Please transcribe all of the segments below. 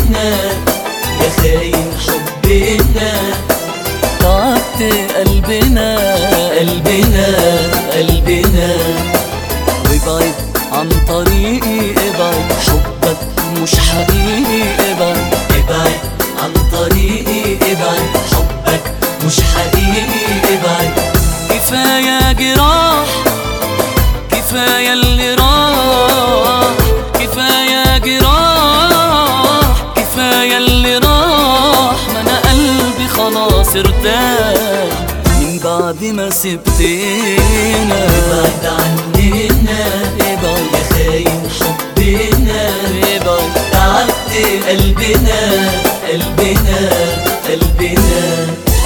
قلبنا يا خاين حبنا تعبت قلبنا قلبنا قلبنا وابعد عن طريقي ابعد حبك مش حقيقي ابعد ابعد عن طريقي ابعد حبك مش حقيقي ابعد كفاية جراح كفاية اللي راح كفاية جراح كفاية اللي راح ما انا قلبي خلاص ارتاح من بعد ما سبتنا ابعد عننا ابعد يا خاين حبنا ابعد تعبت قلبنا قلبنا قلبنا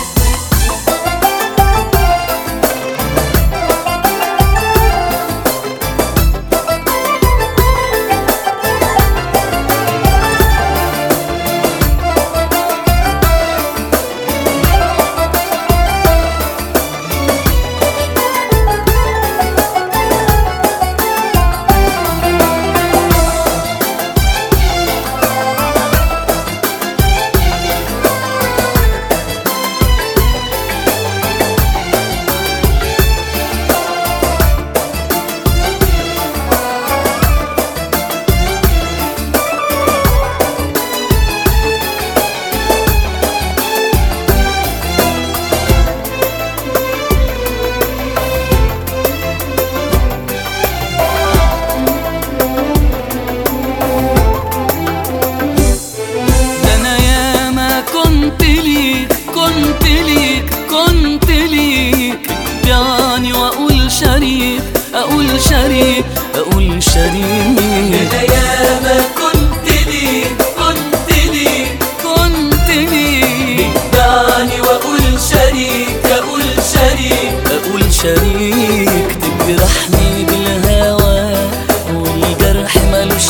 ده انا ياما كنت ليك كنت ليك كنت ليك بيعني واقول شريك اقول شريك اقول شريك انا ياما كنت ليك كنت ليك كنت ليك دعني واقول شريك اقول شريك اقول شريك تجرحني بالهوى والجرح ملوش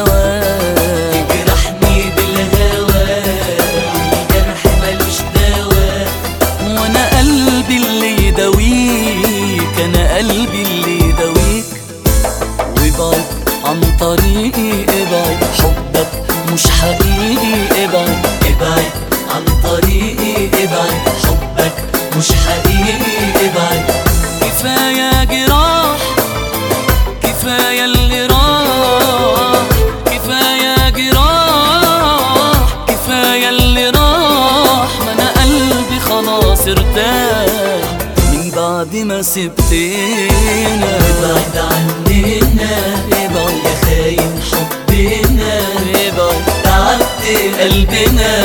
دواء جرحني بالهوى والجرح ملوش دواء وانا قلبي اللي يداويك انا قلبي اللي يداويك وابعد عن طريقي ابعد حبك مش حقيقي ابعد ابعد عن طريقي ابعد حبك مش حقيقي ابعد كفاية جراح كفاية اللي راح كفاية جراح كفاية اللي راح ما انا قلبي خلاص ارتاح من بعد ما سبتنا ابعد عننا ابعد يا خاين حبنا ابعد تعبت قلبنا